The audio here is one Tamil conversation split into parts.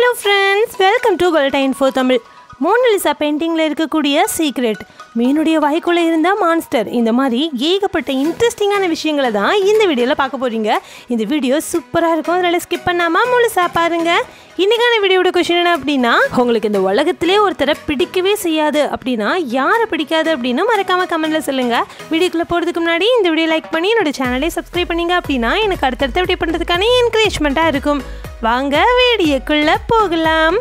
hello friends welcome to Golda info Tamil Mona Lisa பெயிண்டிங்கில் இருக்கக்கூடிய சீக்ரெட் மீனுடைய வாய்க்குள்ளே இருந்த மான்ஸ்டர் இந்த மாதிரி ஏகப்பட்ட இன்ட்ரெஸ்டிங்கான விஷயங்களை தான் இந்த வீடியோவில் பார்க்க போகிறீங்க இந்த வீடியோ சூப்பராக இருக்கும் அதனால் ஸ்கிப் பண்ணாமல் முழுசா பாருங்க இன்னைக்கான வீடியோட கொஷின் என்ன அப்படின்னா உங்களுக்கு இந்த உலகத்திலே ஒருத்தரை பிடிக்கவே செய்யாது அப்படின்னா யாரை பிடிக்காது அப்படின்னு மறக்காம கமெண்ட்ல சொல்லுங்க வீடியோக்குள்ள போகிறதுக்கு முன்னாடி இந்த வீடியோ லைக் பண்ணி என்னோட சேனலை சப்ஸ்கிரைப் பண்ணீங்க அப்படின்னா எனக்கு அடுத்தடுத்த வீடியோ பண்ணுறதுக்கான என்கரேஜ்மெண்ட்டாக இருக்கும் வாங்க வீடியோக்குள்ள போகலாம்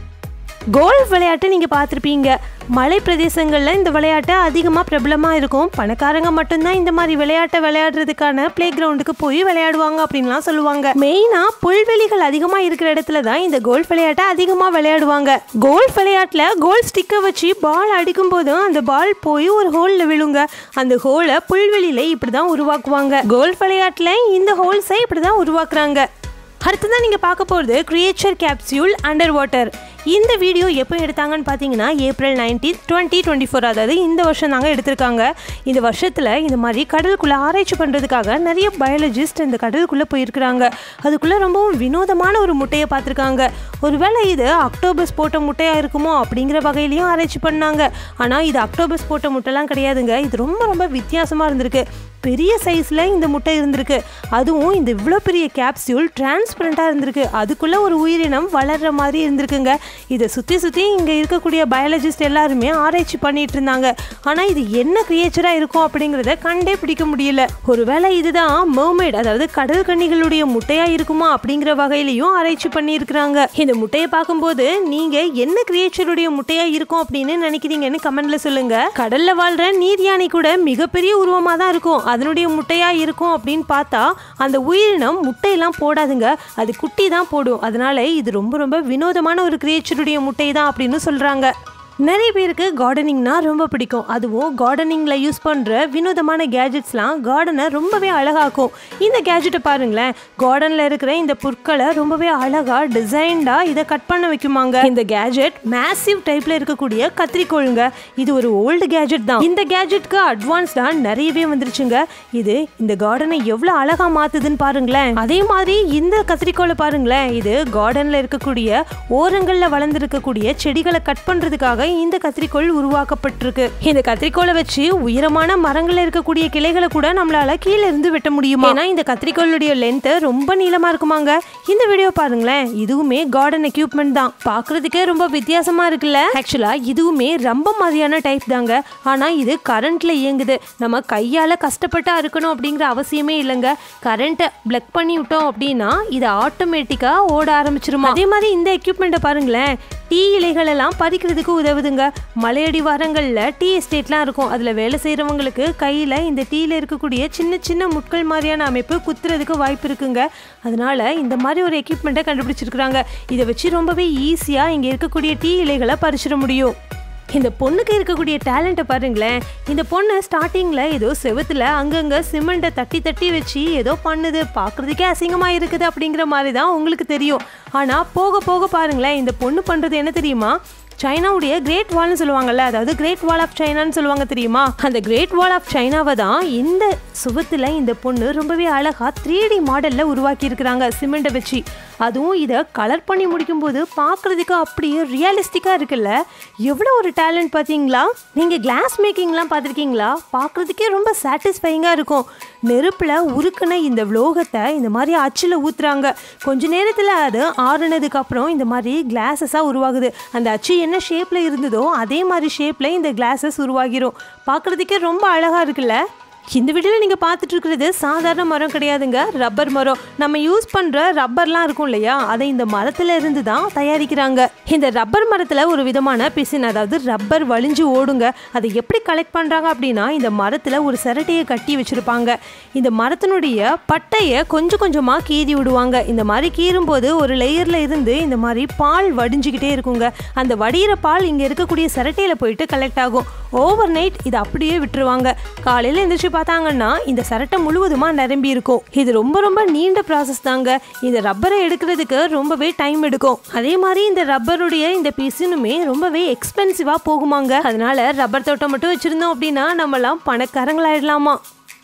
கோல்ஃப் விளையாட்டு நீங்கள் பார்த்துருப்பீங்க மலை பிரதேசங்களில் இந்த விளையாட்டு அதிகமாக பிரபலமாக இருக்கும் பணக்காரங்க மட்டும்தான் இந்த மாதிரி விளையாட்டை விளையாடுறதுக்கான ப்ளே கிரவுண்டுக்கு போய் விளையாடுவாங்க அப்படின்லாம் சொல்லுவாங்க மெயினாக புல்வெளிகள் அதிகமாக இருக்கிற இடத்துல தான் இந்த கோல்ஃப் விளையாட்டை அதிகமாக விளையாடுவாங்க கோல்ஃப் விளையாட்டில் கோல் ஸ்டிக்கை வச்சு பால் அடிக்கும் போதும் அந்த பால் போய் ஒரு ஹோலில் விழுங்க அந்த ஹோலை புல்வெளியில் இப்படி தான் உருவாக்குவாங்க கோல்ஃப் விளையாட்டில் இந்த ஹோல்ஸை இப்படி தான் உருவாக்குறாங்க அடுத்ததான் நீங்கள் பார்க்க போகிறது கிரியேச்சர் கேப்சியூல் அண்டர் வாட்டர் இந்த வீடியோ எப்போ எடுத்தாங்கன்னு பார்த்தீங்கன்னா April nineteen twenty twenty four அதாவது இந்த வருஷம் தாங்க எடுத்திருக்காங்க இந்த வருஷத்தில் இந்த மாதிரி கடலுக்குள்ளே ஆராய்ச்சி பண்ணுறதுக்காக நிறைய பயாலஜிஸ்ட் இந்த கடலுக்குள்ளே போயிருக்கிறாங்க அதுக்குள்ளே ரொம்பவும் வினோதமான ஒரு முட்டையை பார்த்துருக்காங்க ஒருவேளை இது அக்டோபஸ் போட்ட முட்டையாக இருக்குமோ அப்படிங்கிற வகையிலையும் ஆராய்ச்சி பண்ணாங்க ஆனால் இது அக்டோபஸ் போட்ட முட்டைலாம் கிடையாதுங்க இது ரொம்ப ரொம்ப வித்தியாசமாக இருந்திருக்கு பெரிய சைஸில் இந்த முட்டை இருந்திருக்கு அதுவும் இந்த இவ்வளோ பெரிய கேப்சியூல் டிரான்ஸ்பரண்ட்டாக இருந்திருக்கு அதுக்குள்ளே ஒரு உயிரினம் வளர்கிற மாதிரி இருந்திருக்குங்க இதை சுற்றி சுற்றி இங்கே இருக்கக்கூடிய பயாலஜிஸ்ட் எல்லாருமே ஆராய்ச்சி பண்ணிட்டு இருந்தாங்க ஆனால் இது என்ன கிரியேச்சராக இருக்கும் அப்படிங்கிறத கண்டே பிடிக்க முடியல ஒருவேளை இதுதான் மர்மைட் அதாவது கடல் கன்னிகளுடைய முட்டையாக இருக்குமா அப்படிங்கிற வகையிலையும் ஆராய்ச்சி பண்ணியிருக்கிறாங்க இந்த முட்டையை பார்க்கும்போது நீங்கள் என்ன கிரியேச்சருடைய முட்டையாக இருக்கும் அப்படின்னு நினைக்கிறீங்கன்னு கமெண்ட்ல சொல்லுங்க கடல்ல வாழ்ற நீர் யானை கூட மிகப்பெரிய உருவமாக தான் இருக்கும் அதனுடைய முட்டையா இருக்கும் அப்படின்னு பார்த்தா அந்த உயிரினம் முட்டையெல்லாம் போடாதுங்க அது குட்டி தான் போடும் அதனால இது ரொம்ப ரொம்ப வினோதமான ஒரு கிரியேச்சருடைய முட்டை தான் அப்படின்னு சொல்றாங்க நிறைய பேருக்கு கார்டனிங்னா ரொம்ப பிடிக்கும் அதுவும் கார்டனிங்கில் யூஸ் பண்ணுற வினோதமான கேஜெட்ஸ்லாம் கார்டனை ரொம்பவே அழகாக்கும் இந்த கேஜெட்டை பாருங்களேன் கார்டனில் இருக்கிற இந்த புற்களை ரொம்பவே அழகாக டிசைன்டாக இதை கட் பண்ண வைக்குமாங்க இந்த கேஜெட் மேசிவ் டைப்பில் இருக்கக்கூடிய கத்திரிக்கோளுங்க இது ஒரு ஓல்டு கேஜெட் தான் இந்த கேஜெட்க்கு அட்வான்ஸ்டாக நிறையவே வந்துருச்சுங்க இது இந்த கார்டனை எவ்வளோ அழகாக மாற்றுதுன்னு பாருங்களேன் அதே மாதிரி இந்த கத்திரிக்கோளை பாருங்களேன் இது கார்டனில் இருக்கக்கூடிய ஓரங்களில் வளர்ந்துருக்கக்கூடிய செடிகளை கட் பண்ணுறதுக்காக இந்த கத்திரிக்கோள் உருவாக்கப்பட்டிருக்கு இந்த கத்திரிக்கோளை வச்சு உயரமான மரங்கள்ல இருக்கக்கூடிய கிளைகளை கூட நம்மளால கீழே இருந்து வெட்ட முடியுமா ஏன்னா இந்த கத்திரிக்கோளுடைய லென்த் ரொம்ப நீளமா இருக்குமாங்க இந்த வீடியோ பாருங்களேன் இதுவுமே கார்டன் எக்யூப்மெண்ட் தான் பாக்குறதுக்கே ரொம்ப வித்தியாசமா இருக்குல்ல ஆக்சுவலா இதுவுமே ரொம்ப மாதிரியான டைப் தாங்க ஆனா இது கரண்ட்ல இயங்குது நம்ம கையால கஷ்டப்பட்டு அறுக்கணும் அப்படிங்கிற அவசியமே இல்லைங்க கரண்ட்டை பிளக் பண்ணி விட்டோம் அப்படின்னா இது ஆட்டோமேட்டிக்கா ஓட ஆரம்பிச்சிருமா அதே மாதிரி இந்த எக்யூப்மெண்ட்டை பாருங்களேன் டீ இலைகள் எல்லாம் பறிக்கிறதுக்கு உதவுதுங்க மலையடி வாரங்களில் டீ எஸ்டேட்லாம் இருக்கும் அதில் வேலை செய்கிறவங்களுக்கு கையில் இந்த டீயில் இருக்கக்கூடிய சின்ன சின்ன முட்கள் மாதிரியான அமைப்பு குத்துறதுக்கு வாய்ப்பு இருக்குங்க அதனால இந்த மாதிரி ஒரு எக்யூப்மெண்ட்டை கண்டுபிடிச்சிருக்கிறாங்க இதை வச்சு ரொம்பவே ஈஸியாக இங்கே இருக்கக்கூடிய டீ இலைகளை பறிச்சிட முடியும் இந்த பொண்ணுக்கு இருக்கக்கூடிய டேலண்ட்டை பாருங்களேன் இந்த பொண்ணு ஸ்டார்டிங்கில் ஏதோ செவுத்துல அங்கங்கே சிமெண்ட்டை தட்டி தட்டி வச்சு ஏதோ பண்ணுது பார்க்குறதுக்கே அசிங்கமாக இருக்குது அப்படிங்கிற மாதிரி தான் உங்களுக்கு தெரியும் ஆனால் போக போக பாருங்களேன் இந்த பொண்ணு பண்ணுறது என்ன தெரியுமா சைனாவுடைய கிரேட் வால்னு சொல்லுவாங்கல்ல அதாவது கிரேட் வால் ஆஃப் சைனான்னு சொல்லுவாங்க தெரியுமா அந்த கிரேட் வால் ஆஃப் சைனாவை தான் இந்த சுவத்தில் இந்த பொண்ணு ரொம்பவே அழகாக த்ரீ டி மாடலில் உருவாக்கி இருக்கிறாங்க சிமெண்ட்டை வச்சு அதுவும் இதை கலர் பண்ணி முடிக்கும்போது பார்க்குறதுக்கு அப்படியே ரியலிஸ்டிக்காக இருக்குல்ல எவ்வளோ ஒரு டேலண்ட் பார்த்தீங்களா நீங்கள் கிளாஸ் மேக்கிங்லாம் பார்த்துருக்கீங்களா பார்க்குறதுக்கே ரொம்ப சாட்டிஸ்ஃபைங்காக இருக்கும் நெருப்பில் உருக்குன இந்த உலோகத்தை இந்த மாதிரி அச்சில் ஊற்றுறாங்க கொஞ்ச நேரத்தில் அது ஆறுனதுக்கு அப்புறம் இந்த மாதிரி கிளாஸஸாக உருவாகுது அந்த அச்சு என்ன ஷேப்பில் இருந்ததோ அதே மாதிரி ஷேப்பில் இந்த கிளாஸஸ் உருவாகிரும் பார்க்குறதுக்கே ரொம்ப அழகாக இருக்குல்ல இந்த வீடியோவில் நீங்கள் பார்த்துட்டு இருக்கிறது சாதாரண மரம் கிடையாதுங்க ரப்பர் மரம் நம்ம யூஸ் பண்ணுற ரப்பர்லாம் இருக்கும் இல்லையா அதை இந்த மரத்தில் இருந்து தான் தயாரிக்கிறாங்க இந்த ரப்பர் மரத்தில் ஒரு விதமான பிசின் அதாவது ரப்பர் வலிஞ்சு ஓடுங்க அதை எப்படி கலெக்ட் பண்ணுறாங்க அப்படின்னா இந்த மரத்தில் ஒரு சிரட்டையை கட்டி வச்சுருப்பாங்க இந்த மரத்தினுடைய பட்டையை கொஞ்சம் கொஞ்சமாக கீறி விடுவாங்க இந்த மாதிரி கீறும்போது ஒரு லேயரில் இருந்து இந்த மாதிரி பால் வடிஞ்சுக்கிட்டே இருக்குங்க அந்த வடிகிற பால் இங்கே இருக்கக்கூடிய சிரட்டையில் போயிட்டு கலெக்ட் ஆகும் ஓவர் நைட் இதை அப்படியே விட்டுருவாங்க காலையில் எந்திரிச்சு பார்த்தாங்கன்னா இந்த சரட்டை முழுவதுமாக நிரம்பி இருக்கும் இது ரொம்ப ரொம்ப நீண்ட ப்ராசஸ் தாங்க இந்த ரப்பரை எடுக்கிறதுக்கு ரொம்பவே டைம் எடுக்கும் அதே மாதிரி இந்த ரப்பருடைய இந்த பிசினுமே ரொம்பவே எக்ஸ்பென்சிவாக போகுமாங்க அதனால ரப்பர் தோட்டம் மட்டும் வச்சுருந்தோம் அப்படின்னா நம்மலாம் பணக்காரங்களாயிடலாமா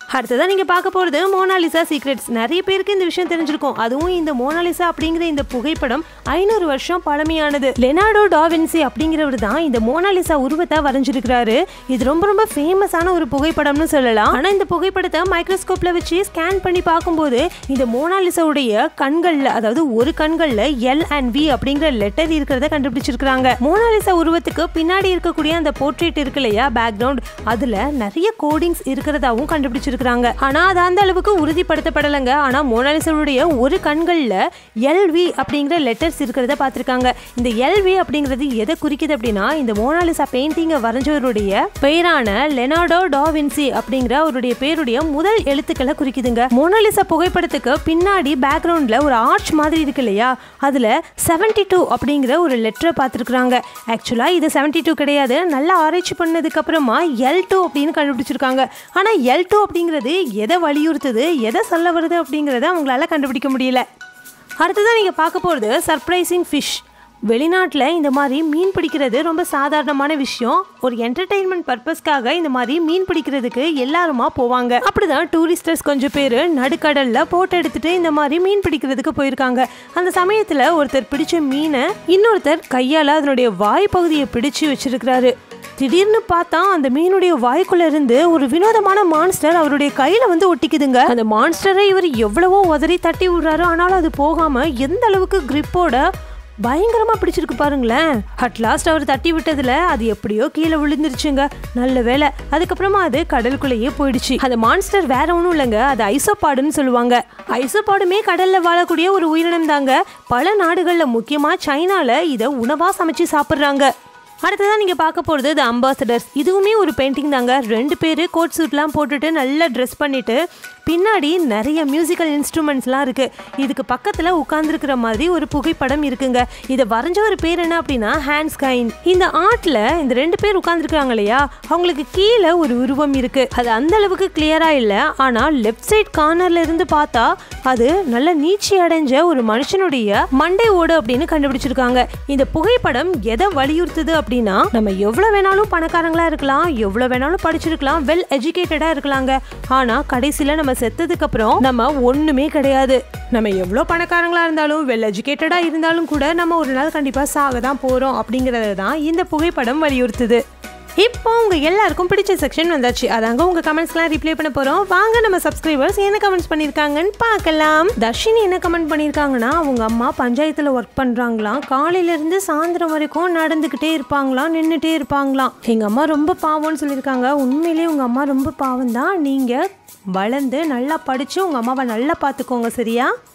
அடுத்ததான் நீங்கள் பார்க்க போகிறது மோனாலிசா சீக்ரெட்ஸ் நிறைய பேருக்கு இந்த விஷயம் தெரிஞ்சிருக்கும் அதுவும் இந்த மோனாலிசா அப்படிங்கிற இந்த புகைப்படம் ஐநூறு வருஷம் பழமையானது லெனார்டோ டாவின்சி அப்படிங்கிறவர் தான் இந்த மோனாலிசா உருவத்தை வரைஞ்சிருக்கிறாரு இது ரொம்ப ரொம்ப ஃபேமஸான ஒரு புகைப்படம்னு சொல்லலாம் ஆனால் இந்த புகைப்படத்தை மைக்ரோஸ்கோப்பில் வச்சு ஸ்கேன் பண்ணி பார்க்கும்போது இந்த மோனாலிசாவுடைய கண்களில் அதாவது ஒரு கண்களில் எல் அண்ட் வி அப்படிங்கிற லெட்டர் இருக்கிறத கண்டுபிடிச்சிருக்கிறாங்க மோனாலிசா உருவத்துக்கு பின்னாடி இருக்கக்கூடிய அந்த போர்ட்ரேட் இருக்கு இல்லையா பேக்ரவுண்ட் அதில் நிறைய கோடிங்ஸ் இருக்கிறதாவும் கண்டுபிடிச்சிருக்காங்க ஆனா அது அந்த அளவுக்கு உறுதிப்படுத்தப்படலைங்க ஆனா மோனாலிசாவுடைய ஒரு கண்கள்ல எல்வி அப்படிங்கிற லெட்டர்ஸ் இருக்கிறத பார்த்திருக்காங்க இந்த எல்வி அப்படிங்கிறது எதை குறிக்குது அப்படின்னா இந்த மோனாலிசா பெயிண்டிங்கை வரைஞ்சவருடைய பெயரான லெனார்டோ டாவின்சி அப்படிங்கிற அவருடைய பேருடைய முதல் எழுத்துக்களை குறிக்குதுங்க மோனாலிசா புகைப்படத்துக்கு பின்னாடி பேக்ரவுண்ட்ல ஒரு ஆர்ச் மாதிரி இருக்கு இல்லையா அதுல 72 டூ அப்படிங்கிற ஒரு லெட்டரை பார்த்துருக்குறாங்க ஆக்சுவலா இது 72 டூ கிடையாது நல்லா ஆராய்ச்சி பண்ணதுக்கு அப்புறமா எல் டூ அப்படின்னு கண்டுபிடிச்சிருக்காங்க ஆனா எல் டூ அப்படிங்கிறது எதை வலியுறுத்துது எதை சொல்ல வருது அப்படிங்கிறத அவங்களால கண்டுபிடிக்க முடியல அடுத்ததான் நீங்கள் பார்க்க போகிறது சர்ப்ரைசிங் ஃபிஷ் வெளிநாட்டில் இந்த மாதிரி மீன் பிடிக்கிறது ரொம்ப சாதாரணமான விஷயம் ஒரு என்டர்டெயின்மெண்ட் பர்பஸ்க்காக இந்த மாதிரி மீன் பிடிக்கிறதுக்கு எல்லாருமா போவாங்க அப்படிதான் டூரிஸ்டர்ஸ் கொஞ்சம் பேர் நடுக்கடல்ல போட்டோ எடுத்துட்டு இந்த மாதிரி மீன் பிடிக்கிறதுக்கு போயிருக்காங்க அந்த சமயத்தில் ஒருத்தர் பிடிச்ச மீனை இன்னொருத்தர் கையால் அதனுடைய வாய் பகுதியை பிடிச்சு வச்சிருக்கிறாரு திடீர்னு பார்த்தா அந்த மீனுடைய வாய்க்குள்ள இருந்து ஒரு வினோதமான மான்ஸ்டர் அவருடைய கையில வந்து ஒட்டிக்குதுங்க அந்த மான்ஸ்டரை இவர் எவ்வளவோ உதறி தட்டி விடுறாரு ஆனாலும் அது போகாம எந்த அளவுக்கு கிரிப்போட பயங்கரமா பிடிச்சிருக்கு பாருங்களேன் அட் லாஸ்ட் அவர் தட்டி விட்டதுல அது எப்படியோ கீழே விழுந்துருச்சுங்க நல்ல வேலை அதுக்கப்புறமா அது கடலுக்குள்ளேயே போயிடுச்சு அந்த மான்ஸ்டர் வேற ஒன்றும் இல்லைங்க அது ஐசோபாடுன்னு சொல்லுவாங்க ஐசோபாடுமே கடல்ல வாழக்கூடிய ஒரு உயிரினம் தாங்க பல நாடுகள்ல முக்கியமா சைனால இதை உணவா சமைச்சு சாப்பிட்றாங்க அடுத்ததான் நீங்கள் பார்க்க போகிறது த அம்பாசடர்ஸ் இதுவுமே ஒரு பெயிண்டிங் தாங்க ரெண்டு பேர் கோட் சூட்லாம் போட்டுட்டு நல்லா ட்ரெஸ் பண்ணிட்டு பின்னாடி நிறைய மியூசிக்கல் இன்ஸ்ட்ருமெண்ட்ஸ்லாம் இருக்குது இதுக்கு பக்கத்தில் உட்காந்துருக்கிற மாதிரி ஒரு புகைப்படம் இருக்குங்க இதை வரைஞ்ச ஒரு பேர் என்ன அப்படின்னா ஹேண்ட்ஸ் கைன் இந்த ஆர்ட்டில் இந்த ரெண்டு பேர் உட்காந்துருக்காங்க இல்லையா அவங்களுக்கு கீழே ஒரு உருவம் இருக்குது அது அந்த அளவுக்கு கிளியராக இல்லை ஆனால் லெஃப்ட் சைட் கார்னர்ல இருந்து பார்த்தா அது நல்ல நீச்சி அடைஞ்ச ஒரு மனுஷனுடைய மண்டை ஓடு அப்படின்னு கண்டுபிடிச்சிருக்காங்க இந்த புகைப்படம் எதை வலியுறுத்துது அப்படின்னா நம்ம எவ்வளோ வேணாலும் பணக்காரங்களா இருக்கலாம் எவ்வளோ வேணாலும் படிச்சிருக்கலாம் வெல் எஜுகேட்டடாக இருக்கலாங்க ஆனால் கடைசியில் நம்ம செத்ததுக்கு அப்புறம் நம்ம ஒன்றுமே கிடையாது நம்ம எவ்வளோ பணக்காரங்களா இருந்தாலும் வெல் எஜுகேட்டடாக இருந்தாலும் கூட நம்ம ஒரு நாள் கண்டிப்பாக சாக தான் போகிறோம் அப்படிங்கிறத தான் இந்த புகைப்படம் வலியுறுத்துது இப்போ உங்க எல்லாருக்கும் பிடிச்ச செக்ஷன் வந்தாச்சு அதாங்க உங்க கமெண்ட்ஸ்லாம் ரிப்ளை பண்ண போறோம் வாங்க நம்ம சப்ஸ்கிரைபர்ஸ் என்ன கமெண்ட்ஸ் பண்ணிருக்காங்கன்னு பார்க்கலாம் தர்ஷினி என்ன கமெண்ட் பண்ணிருக்காங்கன்னா அவங்க அம்மா பஞ்சாயத்துல ஒர்க் பண்றாங்களாம் காலையில இருந்து சாயந்தரம் வரைக்கும் நடந்துகிட்டே இருப்பாங்களாம் நின்றுட்டே இருப்பாங்களாம் எங்க அம்மா ரொம்ப பாவம்னு சொல்லியிருக்காங்க உண்மையிலேயே உங்க அம்மா ரொம்ப பாவம் தான் நீங்க வளர்ந்து நல்லா படிச்சு உங்க அம்மாவை நல்லா பார்த்துக்கோங்க சரியா